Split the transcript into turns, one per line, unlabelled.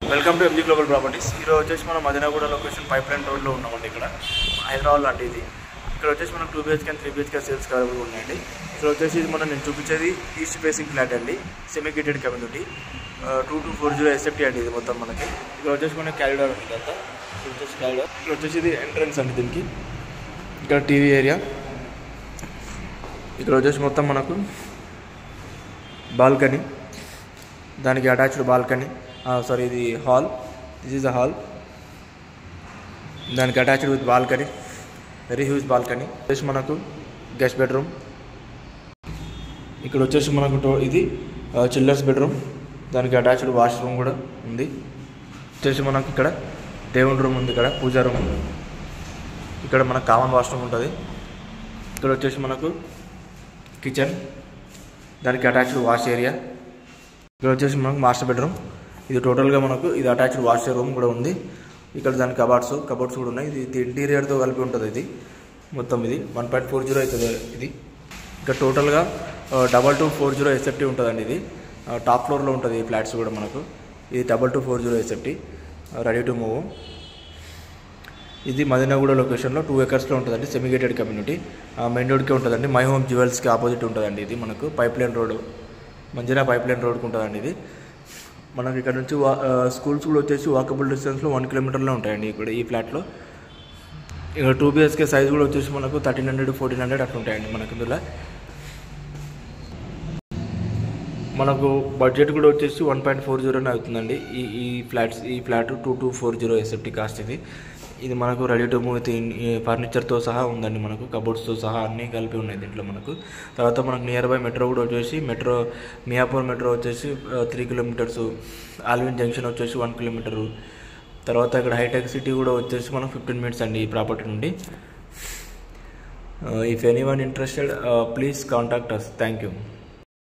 welcome to MG global properties ఈరోజు వచ్చేసి మనం మదినాగూడ లొకేషన్ పైప్ లైన్ రోడ్లో ఉన్నామండి ఇక్కడ హైదరాబాద్ లాంటి ఇది ఇక్కడ వచ్చేసి మనం two BHK and three BHK sales available ఉన్నాయండి ఇక్కడ వచ్చేసి ఇది మనం నేను చూపించేది ఈస్ట్ ఫేసింగ్ ఫ్లాట్ అండి semi gated community two two four zero SFT అండి ఇది మొత్తం మనకి ఇక్కడ వచ్చేసి మనకి క్యారిడార్ ఉంది అంతా ఇక్కడ వచ్చేసి క్యారిడార్ ఇక్కడ వచ్చేసి ఇది ఎంట్రన్స్ అండి దీనికి ఇక్కడ టీవీ ఏరియా ఇక్కడ వచ్చేసి మొత్తం మనకు బాల్కనీ దానికి అటాచ్డ్ బాల్కనీ సారీ ఇది hall this is a hall దానికి attached with balcony very huge balcony వచ్చేసి మనకు గెస్ట్ బెడ్రూమ్ ఇక్కడ వచ్చేసి మనకు టో- ఇది చిల్లర్స్ బెడ్రూమ్ దానికి అటాచ్డ్ వాష్రూమ్ కూడా ఉంది వచ్చేసి మనకు ఇక్కడ దేవుని రూమ్ ఉంది ఇక్కడ పూజా రూమ్ ఇక్కడ మనకు కామన్ వాష్రూమ్ ఉంటుంది ఇక్కడ వచ్చేసి మనకు కిచెన్ దానికి అటాచ్డ్ వాష్ ఏరియా ఇక్కడ వచ్చేసి మనకు మాస్టర్ బెడ్రూమ్ ఇది టోటల్గా మనకు ఇది అటాచ్డ్ వాష్ రూమ్ కూడా ఉంది ఇక్కడ దాని కబార్డ్స్ కబోర్డ్స్ కూడా ఉన్నాయి ఇది ఇంటీరియర్తో కలిపి ఉంటుంది ఇది మొత్తం ఇది వన్ పాయింట్ ఫోర్ జీరో అవుతుంది ఇది ఇక్కడ టోటల్గా double two four zero SFT ఉంటుందండి ఇది ఆ, టాప్ ఫ్లోర్లో ఉంటుంది ఈ ఫ్లాట్స్ కూడా మనకు ఇది double two four zero SFT ready to move ఇది మదనగూడ లొకేషన్లో టూ ఎకర్స్లో ఉంటుందండి సెమిగేటెడ్ కమ్యూనిటీ మెయిన్ రోడ్కే ఉంటుందండి మై హోమ్ జ్యువెల్స్కి ఆపోజిట్ ఉంటుందండి ఇది మనకు పైప్ లైన్ రోడ్ మంచిగా పైప్ లైన్ రోడ్కి ఉంటుందండి ఇది మనకి ఇక్కడ నుంచి వా స్కూల్స్ కూడా వచ్చేసి వాకబుల్ డిస్టెన్స్లో వన్ కిలోమీటర్లో ఉంటాయండి ఇక్కడ ఈ ఫ్లాట్లో ఇక్కడ టూ బిహెచ్కే సైజ్ కూడా వచ్చేసి మనకు థర్టీన్ హండ్రెడ్ ఫోర్టీన్ హండ్రెడ్ అట్లా ఉంటాయండి మనకు ఇందులో మనకు బడ్జెట్ కూడా వచ్చేసి వన్ పాయింట్ ఫోర్ జీరోనే అవుతుందండి ఈ ఈ ఫ్లాట్స్ ఈ flat two two four zero SFT cost ఇది ఇది మనకు రెడీ టు మూవ్ విత్ ఫర్నిచర్తో సహా ఉందండి మనకు కబోర్డ్స్తో సహా అన్నీ కలిపి ఉన్నాయి దీంట్లో మనకు తర్వాత మనకు నియర్ బై మెట్రో కూడా వచ్చేసి మెట్రో మియాపూర్ మెట్రో వచ్చేసి త్రీ కిలోమీటర్స్ ఆల్విన్ జంక్షన్ వచ్చేసి వన్ కిలోమీటరు తర్వాత ఇక్కడ హైటెక్ సిటీ కూడా వచ్చేసి మనకు ఫిఫ్టీన్ మినిట్స్ అండి ఈ ప్రాపర్టీ నుండి if anyone interested please contact us thank you